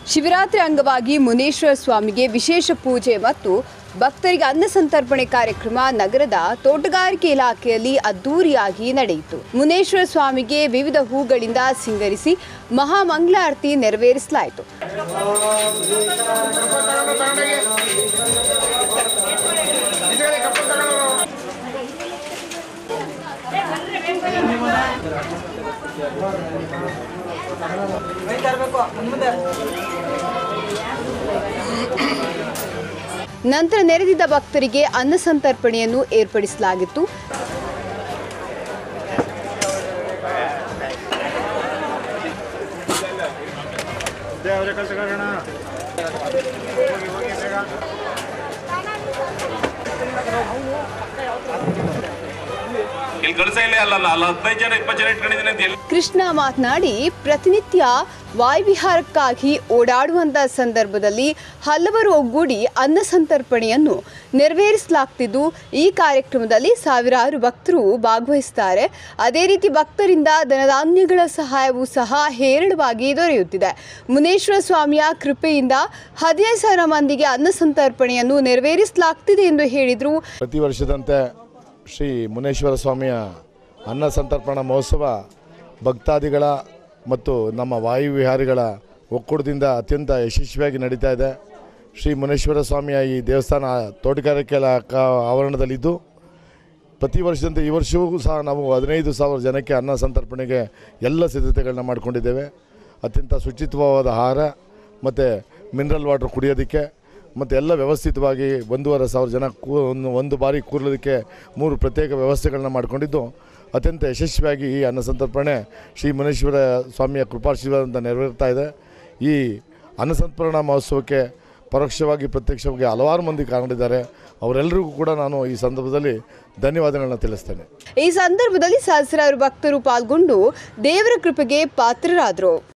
ಶಿವರಾತ್ರಿ ಅಂಗವಾಗಿ ಮುನೇಶ್ವರ ಸ್ವಾಮಿಗೆ ವಿಶೇಷ ಪೂಜೆ ಮತ್ತು ಭಕ್ತರಿಗೆ ಅನ್ನ ಸಂತರ್ಪಣೆ ಕಾರ್ಯಕ್ರಮ ನಗರದ ತೋಟಗಾರಿಕೆ ಇಲಾಖೆಯಲ್ಲಿ ಅದ್ದೂರಿಯಾಗಿ ನಡೆಯಿತು ಮುನೇಶ್ವರ ಸ್ವಾಮಿಗೆ ವಿವಿಧ ಹೂಗಳಿಂದ ಸಿಂಗರಿಸಿ ಮಹಾಮಂಗಳಾರತಿ ನೆರವೇರಿಸಲಾಯಿತು ನಂತರ ನೆರೆದಿದ್ದ ಭಕ್ತರಿಗೆ ಅನ್ನ ಸಂತರ್ಪಣೆಯನ್ನು ಏರ್ಪಡಿಸಲಾಗಿತ್ತು ದೇವರ ಕೆಲಸ ಕಾರಣ ಇಲ್ಲಿ ಕಳಿಸ ಇಲ್ಲ ಅಲ್ಲ ಅಲ್ಲ ಹದಿನೈದು ಜನ ಇಪ್ಪತ್ತು ಜನ ಇಟ್ಕೊಂಡಿದ್ದೀನಿ ಅಂತ ಎಲ್ಲಿ ಕೃಷ್ಣ ಮಾತನಾಡಿ ಪ್ರತಿನಿತ್ಯ ವಾಯುವಿಹಾರಕ್ಕಾಗಿ ಓಡಾಡುವಂತ ಸಂದರ್ಭದಲ್ಲಿ ಹಲವರು ಒಗ್ಗೂಡಿ ಅನ್ನ ಸಂತರ್ಪಣೆಯನ್ನು ನೆರವೇರಿಸಲಾಗ್ತಿದ್ದು ಈ ಕಾರ್ಯಕ್ರಮದಲ್ಲಿ ಸಾವಿರಾರು ಭಕ್ತರು ಭಾಗವಹಿಸುತ್ತಾರೆ ಅದೇ ರೀತಿ ಭಕ್ತರಿಂದ ಧನಧಾನ್ಯಗಳ ಸಹಾಯವೂ ಸಹ ಹೇರಳವಾಗಿ ದೊರೆಯುತ್ತಿದೆ ಮುನೇಶ್ವರ ಸ್ವಾಮಿಯ ಕೃಪೆಯಿಂದ ಹದಿನೈದು ಸಾವಿರ ಮಂದಿಗೆ ಅನ್ನ ಸಂತರ್ಪಣೆಯನ್ನು ನೆರವೇರಿಸಲಾಗ್ತಿದೆ ಎಂದು ಹೇಳಿದರು ಪ್ರತಿ ವರ್ಷದಂತೆ ಶ್ರೀ ಮುನೇಶ್ವರ ಸ್ವಾಮಿಯ ಅನ್ನ ಸಂತರ್ಪಣಾ ಮಹೋತ್ಸವ ಭಕ್ತಾದಿಗಳ ಮತ್ತು ನಮ್ಮ ವಾಯುವಿಹಾರಿಗಳ ಒಕ್ಕೂಟದಿಂದ ಅತ್ಯಂತ ಯಶಸ್ವಿಯಾಗಿ ನಡೀತಾ ಇದೆ ಶ್ರೀ ಮುನೇಶ್ವರ ಸ್ವಾಮಿಯ ಈ ದೇವಸ್ಥಾನ ತೋಟಗಾರಿಕೆ ಇಲಾಖಾ ಆವರಣದಲ್ಲಿದ್ದು ಪ್ರತಿ ವರ್ಷದಂತೆ ಈ ವರ್ಷವೂ ಸಹ ನಾವು ಹದಿನೈದು ಸಾವಿರ ಜನಕ್ಕೆ ಅನ್ನ ಸಂತರ್ಪಣೆಗೆ ಎಲ್ಲ ಸಿದ್ಧತೆಗಳನ್ನ ಮಾಡಿಕೊಂಡಿದ್ದೇವೆ ಅತ್ಯಂತ ಶುಚಿತ್ವವಾದ ಆಹಾರ ಮತ್ತು ಮಿನರಲ್ ವಾಟರ್ ಕುಡಿಯೋದಕ್ಕೆ ಮತ್ತು ಎಲ್ಲ ವ್ಯವಸ್ಥಿತವಾಗಿ ಒಂದೂವರೆ ಸಾವಿರ ಜನ ಕೂ ಒಂದು ಒಂದು ಬಾರಿ ಕೂರಲಿಕ್ಕೆ ಮೂರು ಪ್ರತ್ಯೇಕ ವ್ಯವಸ್ಥೆಗಳನ್ನ ಮಾಡಿಕೊಂಡಿದ್ದು ಅತ್ಯಂತ ಯಶಸ್ವಿಯಾಗಿ ಈ ಅನ್ನ ಸಂತರ್ಪಣೆ ಶ್ರೀ ಮುನೇಶ್ವರ ಸ್ವಾಮಿಯ ಕೃಪಾಶೀರ್ವಾದದಿಂದ ನೆರವೇರ್ತಾ ಇದೆ ಈ ಅನ್ನ ಸಂತರ್ಪಣಾ ಮಹೋತ್ಸವಕ್ಕೆ ಪರೋಕ್ಷವಾಗಿ ಪ್ರತ್ಯಕ್ಷವಾಗಿ ಹಲವಾರು ಮಂದಿ ಕಾರಣರಿದ್ದಾರೆ ಅವರೆಲ್ಲರಿಗೂ ಕೂಡ ನಾನು ಈ ಸಂದರ್ಭದಲ್ಲಿ ಧನ್ಯವಾದಗಳನ್ನ ತಿಳಿಸ್ತೇನೆ ಈ ಸಂದರ್ಭದಲ್ಲಿ ಸಹಸ್ರಾರು ಭಕ್ತರು ಪಾಲ್ಗೊಂಡು ದೇವರ ಕೃಪೆಗೆ ಪಾತ್ರರಾದರು